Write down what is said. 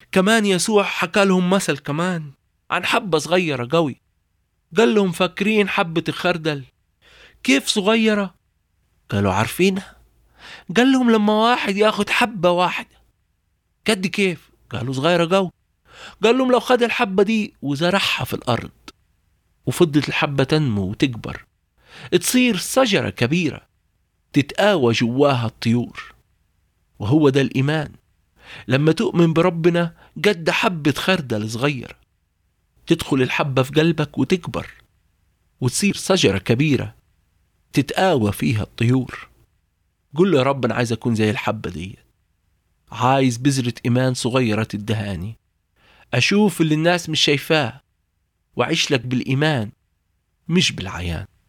كمان يسوع حكى لهم مثل كمان عن حبة صغيرة قوي قال لهم فاكرين حبة الخردل كيف صغيرة قالوا عارفينها قال لهم لما واحد ياخد حبة واحدة قد كيف قالوا صغيرة قوي قال لهم لو خد الحبة دي وزرعها في الأرض وفضت الحبة تنمو وتكبر تصير شجرة كبيرة تتآوى جواها الطيور وهو ده الإيمان لما تؤمن بربنا قد حبة خردل صغيرة تدخل الحبة في قلبك وتكبر وتصير شجرة كبيرة تتآوى فيها الطيور قل له يا رب أنا عايز أكون زي الحبة دي عايز بذرة إيمان صغيرة تدهاني أشوف اللي الناس مش شايفاه وأعيش لك بالإيمان مش بالعيان